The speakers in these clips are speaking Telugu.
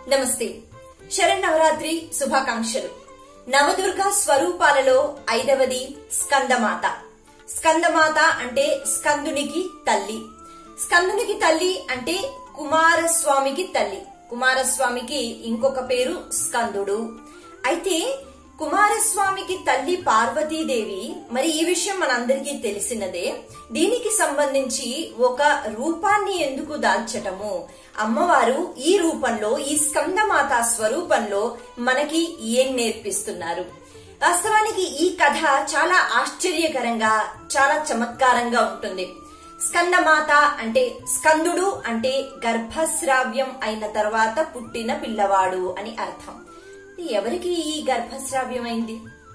నమస్తే శరన్నవరాత్రి శుభాకాంక్షలు నవదుర్గ స్వరూపాలలో ఐదవది స్కందమాత స్కందమాత అంటే స్కందునికి తల్లి స్కందునికి తల్లి అంటే కుమారస్వామికి తల్లి కుమారస్వామికి ఇంకొక పేరు స్కందుడు అయితే కుమారస్వామికి తల్లి పార్వతీదేవి మరి ఈ విషయం మనందరికీ తెలిసినదే దీనికి సంబంధించి ఒక రూపాన్ని ఎందుకు దాల్చటము అమ్మవారు ఈ రూపంలో ఈ స్కందమాత స్వరూపంలో మనకి ఏం నేర్పిస్తున్నారు వాస్తవానికి ఈ కథ చాలా ఆశ్చర్యకరంగా చాలా చమత్కారంగా ఉంటుంది స్కందమాత అంటే స్కందుడు అంటే గర్భస్రావ్యం అయిన తర్వాత పుట్టిన పిల్లవాడు అని అర్థం ఎవరికి ఈ గర్భస్రావ్యం అయింది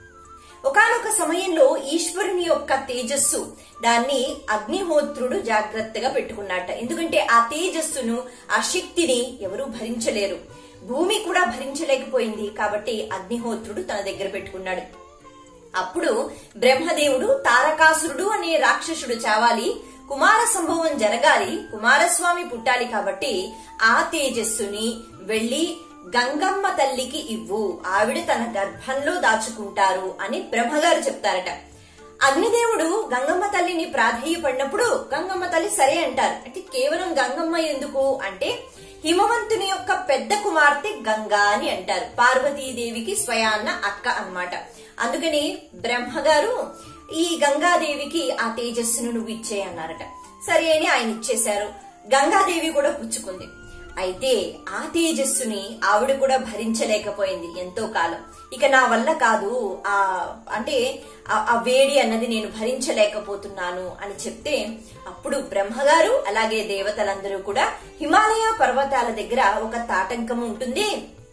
ఒకనొక సమయంలో ఈశ్వరుని యొక్క తేజస్సు దాన్ని అగ్నిహోత్రుడు జాగ్రత్తగా పెట్టుకున్నట్ట ఎందుకంటే ఆ తేజస్సును ఆ శక్తిని ఎవరూ భరించలేరు భూమి కూడా భరించలేకపోయింది కాబట్టి అగ్నిహోత్రుడు తన దగ్గర పెట్టుకున్నాడు అప్పుడు బ్రహ్మదేవుడు తారకాసురుడు అనే రాక్షసుడు చావాలి కుమార సంభవం జరగాలి కుమారస్వామి పుట్టాలి కాబట్టి ఆ తేజస్సుని వెళ్లి గంగమ్మ తల్లికి ఇవ్వు ఆవిడ తన గర్భంలో దాచుకుంటారు అని బ్రహ్మగారు చెప్తారట అగ్నిదేవుడు గంగమ్మ తల్లిని ప్రాధేయపడినప్పుడు గంగమ్మ తల్లి సరే అంటారు అంటే కేవలం గంగమ్మ ఎందుకు అంటే హిమవంతుని యొక్క పెద్ద కుమార్తె గంగా అని అంటారు పార్వతీదేవికి స్వయాన్న అక్క అన్నమాట అందుకని బ్రహ్మగారు ఈ గంగాదేవికి ఆ తేజస్సును నువ్వు ఇచ్చే అన్నారట సరే అని ఆయన ఇచ్చేశారు గంగాదేవి కూడా పుచ్చుకుంది అయితే ఆ తేజస్సుని ఆవిడ కూడా భరించలేకపోయింది ఎంతో కాలం ఇక నా వల్ల కాదు ఆ అంటే ఆ వేడి అన్నది నేను భరించలేకపోతున్నాను అని చెప్తే అప్పుడు బ్రహ్మగారు అలాగే దేవతలందరూ కూడా హిమాలయ పర్వతాల దగ్గర ఒక తాటంకం ఉంటుంది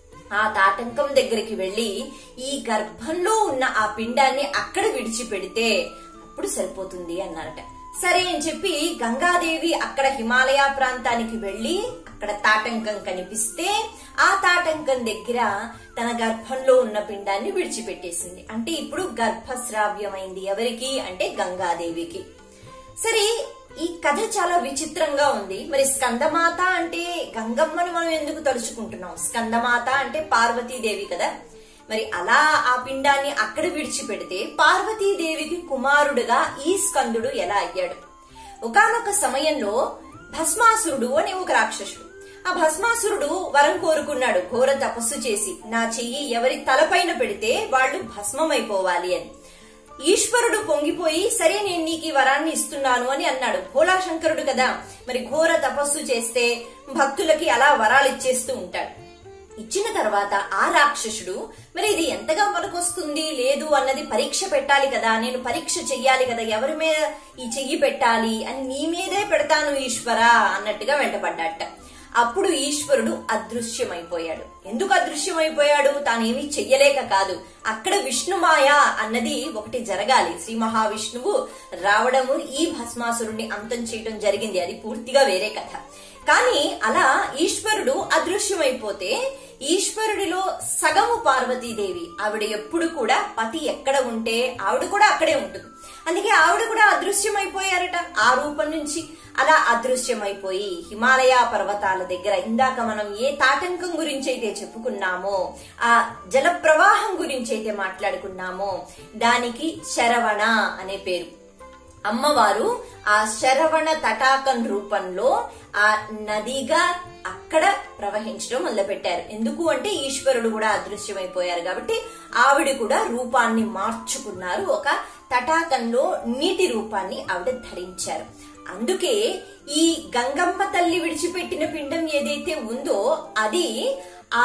ఆ తాటంకం దగ్గరికి వెళ్లి ఈ గర్భంలో ఉన్న ఆ పిండాన్ని అక్కడ విడిచిపెడితే అప్పుడు సరిపోతుంది అన్నారట సరే అని చెప్పి గంగాదేవి అక్కడ హిమాలయ ప్రాంతానికి వెళ్లి అక్కడ తాటంకం కనిపిస్తే ఆ తాటంకం దగ్గర తన గర్భంలో ఉన్న పిండాన్ని విడిచిపెట్టేసింది అంటే ఇప్పుడు గర్భస్రావ్యమైంది ఎవరికి అంటే గంగాదేవికి సరే ఈ కథ చాలా విచిత్రంగా ఉంది మరి స్కందమాత అంటే గంగమ్మను మనం ఎందుకు తలుచుకుంటున్నాం స్కందమాత అంటే పార్వతీదేవి కదా మరి అలా ఆ పిండాన్ని అక్కడ విడిచిపెడితే పార్వతీదేవికి కుమారుడుగా ఈ స్కందుడు ఎలా అయ్యాడు ఒకనొక సమయంలో భస్మాసురుడు అనే ఒక రాక్షసుడు ఆ భస్మాసురుడు వరం కోరుకున్నాడు ఘోర తపస్సు చేసి నా చెయ్యి ఎవరి తలపైన పెడితే వాళ్ళు భస్మమైపోవాలి అని ఈశ్వరుడు పొంగిపోయి సరే నేను నీకు ఈ వరాన్ని ఇస్తున్నాను అని అన్నాడు భోలాశంకరుడు కదా మరి ఘోర తపస్సు చేస్తే భక్తులకి అలా వరాలు ఇచ్చేస్తూ ఉంటాడు ఇచ్చిన తర్వాత ఆ రాక్షసుడు మరి ఇది ఎంతగా మనకొస్తుంది లేదు అన్నది పరీక్ష పెట్టాలి కదా నేను పరీక్ష చెయ్యాలి కదా ఎవరి మీద ఈ చెయ్యి పెట్టాలి అని నీ మీదే పెడతాను ఈశ్వర అన్నట్టుగా వెంటపడ్డాట అప్పుడు ఈశ్వరుడు అదృశ్యమైపోయాడు ఎందుకు అదృశ్యమైపోయాడు తానేమీ చెయ్యలేక కాదు అక్కడ విష్ణుమాయ అన్నది ఒకటి జరగాలి శ్రీ మహావిష్ణువు రావడము ఈ భస్మాసురుణ్ణి అంతం చేయడం జరిగింది అది పూర్తిగా వేరే కథ కానీ అలా ఈశ్వరుడు అదృశ్యమైపోతే ఈశ్వరుడిలో సగము పార్వతీదేవి ఆవిడ ఎప్పుడు కూడా పతి ఎక్కడ ఉంటే ఆవిడ కూడా అక్కడే ఉంటుంది అందుకే ఆవిడ కూడా అదృశ్యమైపోయారట ఆ రూపం నుంచి అలా అదృశ్యమైపోయి హిమాలయ పర్వతాల దగ్గర ఇందాక మనం ఏ తాటంకం గురించి అయితే చెప్పుకున్నామో ఆ జల ప్రవాహం గురించి అయితే మాట్లాడుకున్నామో దానికి శరవణ అనే పేరు అమ్మవారు ఆ శరవణ తటాకం రూపంలో ఆ నదిగా అక్కడ ప్రవహించడం మొదలుపెట్టారు ఎందుకు అంటే ఈశ్వరుడు కూడా అదృశ్యమైపోయారు కాబట్టి ఆవిడ కూడా రూపాన్ని మార్చుకున్నారు ఒక తటాకంలో నీటి రూపాన్ని ఆవిడ ధరించారు అందుకే ఈ గంగమ్మ తల్లి విడిచిపెట్టిన పిండం ఏదైతే ఉందో అది ఆ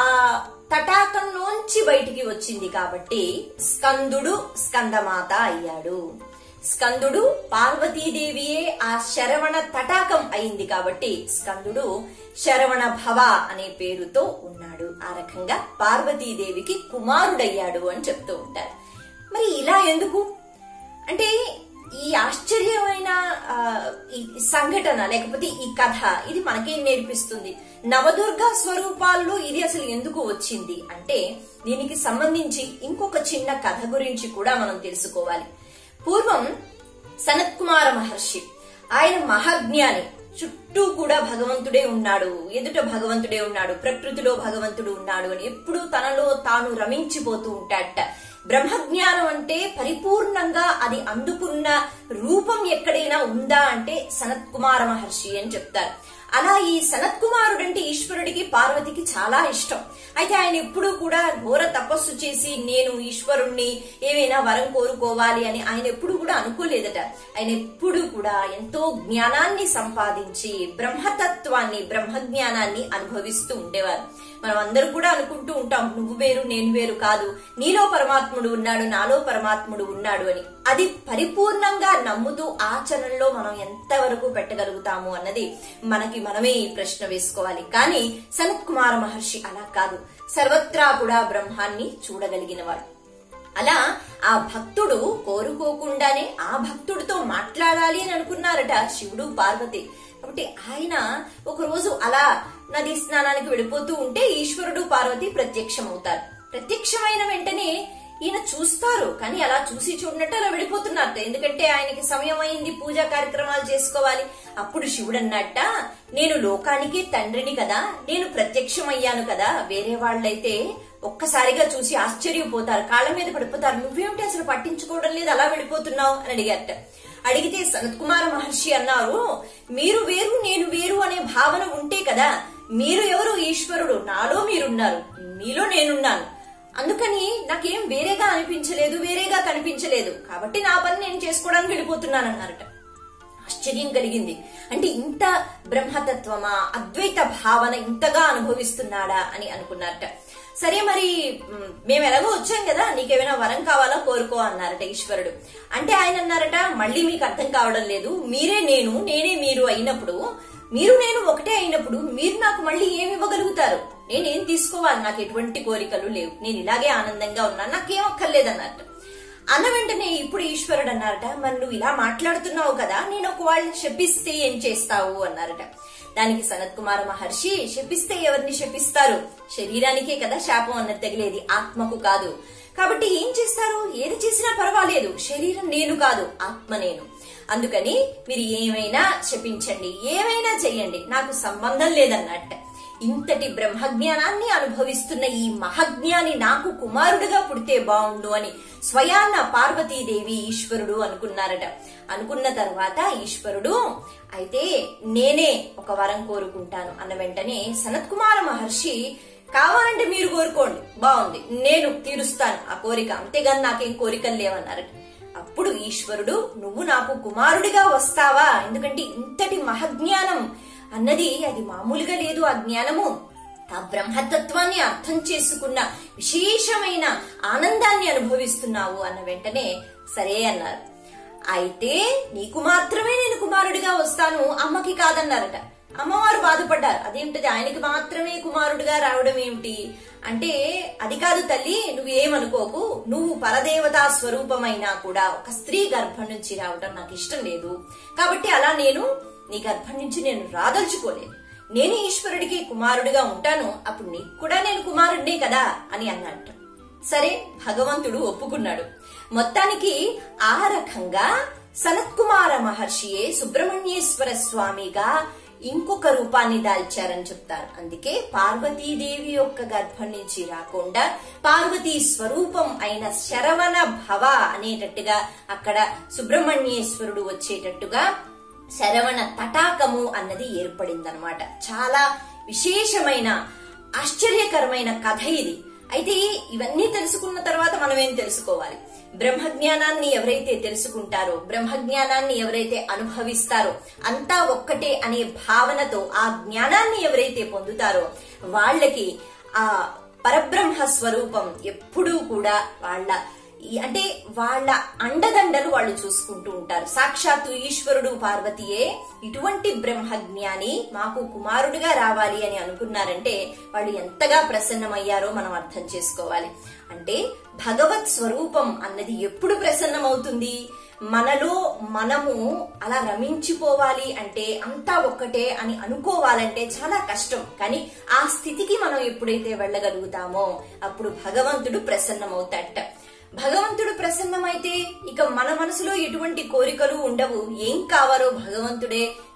తటాకంలోంచి బయటికి వచ్చింది కాబట్టి స్కందుడు స్కందమాత అయ్యాడు స్కందుడు పార్వతీదేవియే ఆ శరవణ తటాకం అయింది కాబట్టి స్కందుడు శరవణ భవ అనే పేరుతో ఉన్నాడు ఆ రకంగా పార్వతీదేవికి కుమారుడయ్యాడు అని చెప్తూ ఉంటారు మరి ఇలా ఎందుకు అంటే ఈ ఆశ్చర్యమైన ఈ సంఘటన లేకపోతే ఈ కథ ఇది మనకేం నేర్పిస్తుంది నవదుర్గ స్వరూపాల్లో ఇది అసలు ఎందుకు వచ్చింది అంటే దీనికి సంబంధించి ఇంకొక చిన్న కథ గురించి కూడా మనం తెలుసుకోవాలి పూర్వం సనత్ కుమార మహర్షి ఆయన మహాజ్ఞాని చుట్టూ కూడా భగవంతుడే ఉన్నాడు ఎదుట భగవంతుడే ఉన్నాడు ప్రకృతిలో భగవంతుడు ఉన్నాడు అని ఎప్పుడు తనలో తాను రమించిపోతూ ఉంటాడట బ్రహ్మజ్ఞానం అంటే పరిపూర్ణంగా అది అందుకున్న రూపం ఎక్కడైనా ఉందా అంటే సనత్ కుమార మహర్షి అని చెప్తారు అలా ఈ సనత్ కుమారుడు అంటే ఈశ్వరుడికి పార్వతికి చాలా ఇష్టం అయితే ఆయన ఎప్పుడూ కూడా ఘోర తపస్సు చేసి నేను ఈశ్వరుణ్ణి ఏమైనా వరం కోరుకోవాలి అని ఆయన ఎప్పుడు కూడా అనుకోలేదట ఆయన ఎప్పుడు కూడా ఎంతో జ్ఞానాన్ని సంపాదించి బ్రహ్మతత్వాన్ని బ్రహ్మజ్ఞానాన్ని అనుభవిస్తూ ఉండేవారు మనం అందరూ కూడా అనుకుంటూ ఉంటాం నువ్వు వేరు నేను వేరు కాదు నీలో పరమాత్ముడు ఉన్నాడు నాలో పరమాత్ముడు ఉన్నాడు అని అది పరిపూర్ణంగా నమ్ముతూ ఆచరణలో మనం ఎంతవరకు పెట్టగలుగుతాము అన్నది మనకి మనమే ఈ ప్రశ్న వేసుకోవాలి కానీ సనత్ కుమార మహర్షి అలా కాదు సర్వత్రా కూడా బ్రహ్మాన్ని చూడగలిగినవాడు అలా ఆ భక్తుడు కోరుకోకుండానే ఆ భక్తుడితో మాట్లాడాలి అని అనుకున్నారట శివుడు పార్వతి కాబట్టి ఆయన ఒక రోజు అలా నది స్నానానికి వెళ్ళిపోతూ ఉంటే ఈశ్వరుడు పార్వతి ప్రత్యక్షమవుతారు ప్రత్యక్షమైన వెంటనే ఈయన చూస్తారు కానీ అలా చూసి చూడనట్టు అలా వెళ్ళిపోతున్నారు ఎందుకంటే ఆయనకి సమయం అయింది పూజా కార్యక్రమాలు చేసుకోవాలి అప్పుడు శివుడు అన్నట్ట నేను లోకానికి తండ్రిని కదా నేను ప్రత్యక్షమయ్యాను కదా వేరే వాళ్ళైతే ఒక్కసారిగా చూసి ఆశ్చర్యపోతారు కాళ్ళ మీద పడిపోతారు నువ్వేమిటి అసలు పట్టించుకోవడం లేదు అలా వెళ్ళిపోతున్నావు అని అడిగారట అడిగితే సనత్ కుమార మహర్షి అన్నారు మీరు వేరు నేను వేరు అనే భావన ఉంటే కదా మీరు ఎవరు ఈశ్వరుడు నాలో మీరున్నారు మీలో నేనున్నాను అందుకని నాకేం వేరేగా అనిపించలేదు వేరేగా కనిపించలేదు కాబట్టి నా పని నేను చేసుకోవడానికి వెళ్ళిపోతున్నాను అన్నారట ఆశ్చర్యం కలిగింది అంటే ఇంత బ్రహ్మతత్వమా అద్వైత భావన ఇంతగా అనుభవిస్తున్నాడా అని అనుకున్నారట సరే మరి మ్, మేము ఎలాగో వచ్చాం కదా నీకేమైనా వరం కావాలా కోరుకో అన్నారట ఈశ్వరుడు అంటే ఆయన అన్నారట మళ్ళీ మీకు అర్థం కావడం లేదు మీరే నేను నేనే మీరు అయినప్పుడు మీరు నేను ఒకటే అయినప్పుడు మీరు నాకు మళ్ళీ ఏమి ఇవ్వగలుగుతారు నేనేం తీసుకోవాలి నాకు ఎటువంటి కోరికలు లేవు నేను ఇలాగే ఆనందంగా ఉన్నాను నాకేం అక్కర్లేదన్నట్టు అన్న వెంటనే ఇప్పుడు ఈశ్వరుడు అన్నారట మరి నువ్వు ఇలా మాట్లాడుతున్నావు కదా నేను ఒక వాళ్ళని శపిస్తే ఏం చేస్తావు అన్నారట దానికి సనత్ కుమార మహర్షి శపిస్తే ఎవరిని శపిస్తారు శరీరానికే కదా శాపం అన్నది తగిలేది ఆత్మకు కాదు కాబట్టి ఏం చేస్తారు ఏది చేసినా పర్వాలేదు శరీరం నేను కాదు ఆత్మ నేను అందుకని మీరు ఏమైనా శపించండి ఏమైనా చెయ్యండి నాకు సంబంధం లేదన్నట్ట ఇంతటి బ్రహ్మజ్ఞానాన్ని అనుభవిస్తున్న ఈ మహజ్ఞాని నాకు కుమారుడిగా పుడితే బావుండు అని స్వయాన్న పార్వతీదేవి ఈశ్వరుడు అనుకున్నారట అనుకున్న తర్వాత ఈశ్వరుడు అయితే నేనే ఒక వరం కోరుకుంటాను అన్న వెంటనే సనత్ కుమార మహర్షి కావాలంటే మీరు కోరుకోండి బాగుంది నేను తీరుస్తాను ఆ కోరిక అంతేగాని నాకేం కోరికలు లేవన్నారట అప్పుడు ఈశ్వరుడు నువ్వు నాకు కుమారుడిగా వస్తావా ఎందుకంటే ఇంతటి మహజ్ఞానం అన్నది అది మామూలుగా లేదు ఆ జ్ఞానము ఆ బ్రహ్మతత్వాన్ని అర్థం చేసుకున్న విశేషమైన ఆనందాన్ని అనుభవిస్తున్నావు అన్న వెంటనే సరే అన్నారు అయితే నీకు మాత్రమే నేను కుమారుడిగా వస్తాను అమ్మకి కాదన్నారట అమ్మవారు బాధపడ్డారు అదేమిటది ఆయనకి మాత్రమే కుమారుడిగా రావడం ఏమిటి అంటే అది కాదు తల్లి నువ్వేమనుకోకు నువ్వు పరదేవతా స్వరూపమైనా కూడా ఒక స్త్రీ గర్భం నుంచి రావడం నాకు ఇష్టం లేదు కాబట్టి అలా నేను నీ గర్భం నుంచి నేను రాదలుచుకోలేదు నేను ఈశ్వరుడికి కుమారుడిగా ఉంటాను అప్పుడు నీకు కూడా నేను కుమారుడినే కదా అని అన్నట్టు సరే భగవంతుడు ఒప్పుకున్నాడు మొత్తానికి ఆ రకంగా సనత్కుమార మహర్షియే సుబ్రహ్మణ్యేశ్వర స్వామిగా ఇంకొక రూపాన్ని దాల్చారని చెప్తారు అందుకే పార్వతీదేవి యొక్క గర్భం నుంచి రాకుండా పార్వతీ స్వరూపం అయిన శరవణ భవ అనేటట్టుగా అక్కడ సుబ్రహ్మణ్యేశ్వరుడు వచ్చేటట్టుగా శరవణ తటాకము అన్నది ఏర్పడిందనమాట చాలా విశేషమైన ఆశ్చర్యకరమైన కథ ఇది అయితే ఇవన్నీ తెలుసుకున్న తర్వాత మనం ఏం తెలుసుకోవాలి బ్రహ్మజ్ఞానాన్ని ఎవరైతే తెలుసుకుంటారో బ్రహ్మజ్ఞానాన్ని ఎవరైతే అనుభవిస్తారో అంతా ఒక్కటే అనే భావనతో ఆ జ్ఞానాన్ని ఎవరైతే పొందుతారో వాళ్ళకి ఆ పరబ్రహ్మ స్వరూపం ఎప్పుడూ కూడా వాళ్ళ ఈ- అంటే వాళ్ళ అండదండలు వాళ్ళు చూసుకుంటూ ఉంటారు సాక్షాత్తు ఈశ్వరుడు పార్వతీయే ఇటువంటి బ్రహ్మజ్ఞాని మాకు కుమారుడిగా రావాలి అని అనుకున్నారంటే వాళ్ళు ఎంతగా ప్రసన్నమయ్యారో మనం అర్థం చేసుకోవాలి అంటే భగవత్ స్వరూపం అన్నది ఎప్పుడు ప్రసన్నమవుతుంది మనలో మనము అలా రమించిపోవాలి అంటే అంతా ఒక్కటే అని అనుకోవాలంటే చాలా కష్టం కానీ ఆ స్థితికి మనం ఎప్పుడైతే వెళ్ళగలుగుతామో అప్పుడు భగవంతుడు ప్రసన్నమవుతాడట భగవంతుడు ప్రసన్నమైతే ఇక మన మనసులో ఎటువంటి కోరికలు ఉండవు ఏం కావాలో భగవంతుడే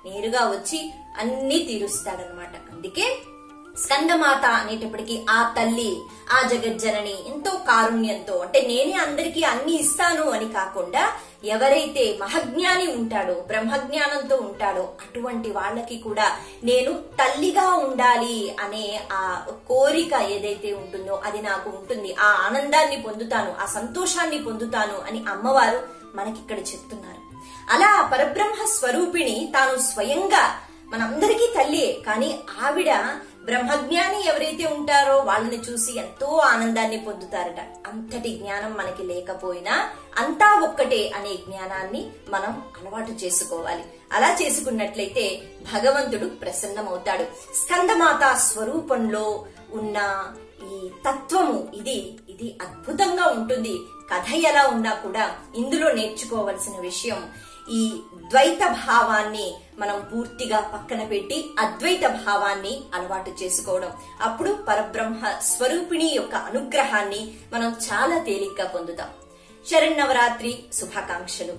నేరుగా వచ్చి అన్ని తీరుస్తాడనమాట అందుకే స్కందమాత అనేటప్పటికీ ఆ తల్లి ఆ జగజ్జనని ఎంతో కారుణ్యంతో అంటే నేనే అందరికీ అన్ని ఇస్తాను అని కాకుండా ఎవరైతే మహజ్ఞాని ఉంటాడో బ్రహ్మజ్ఞానంతో ఉంటాడో అటువంటి వాళ్ళకి కూడా నేను తల్లిగా ఉండాలి అనే ఆ కోరిక ఏదైతే ఉంటుందో అది నాకు ఉంటుంది ఆ ఆనందాన్ని పొందుతాను ఆ సంతోషాన్ని పొందుతాను అని అమ్మవారు మనకిక్కడ చెప్తున్నారు అలా పరబ్రహ్మ స్వరూపిణి తాను స్వయంగా మనందరికీ తల్లియే కానీ ఆవిడ బ్రహ్మజ్ఞాని ఎవరైతే ఉంటారో వాళ్ళని చూసి ఎంతో ఆనందాన్ని పొందుతారట అంతటి జ్ఞానం మనకి లేకపోయినా అంతా ఒక్కటే అనే జ్ఞానాన్ని మనం అలవాటు చేసుకోవాలి అలా చేసుకున్నట్లయితే భగవంతుడు ప్రసన్నమవుతాడు స్కందమాత స్వరూపంలో ఉన్న ఈ తత్వము ఇది ఇది అద్భుతంగా ఉంటుంది కథ ఎలా ఉన్నా కూడా ఇందులో నేర్చుకోవలసిన విషయం ఈ ద్వైత భావాన్ని మనం పూర్తిగా పక్కన పెట్టి అద్వైత భావాన్ని అలవాటు చేసుకోవడం అప్పుడు పరబ్రహ్మ స్వరూపిణి యొక్క అనుగ్రహాన్ని మనం చాలా తేలిగ్గా పొందుతాం శరన్నవరాత్రి శుభాకాంక్షలు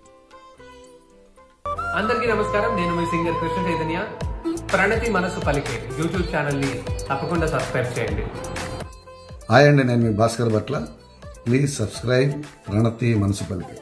అందరికీ నమస్కారం నేను మీ singer Krishna Chaitanya Pranathi Manasu Palike YouTube channel ని తప్పకుండా సబ్స్క్రైబ్ చేయండి హాయ్ అండి నేను మీ భాస్కర్ భట్ల ప్లీజ్ సబ్స్క్రైబ్ ప్రణతి మనసు పలికి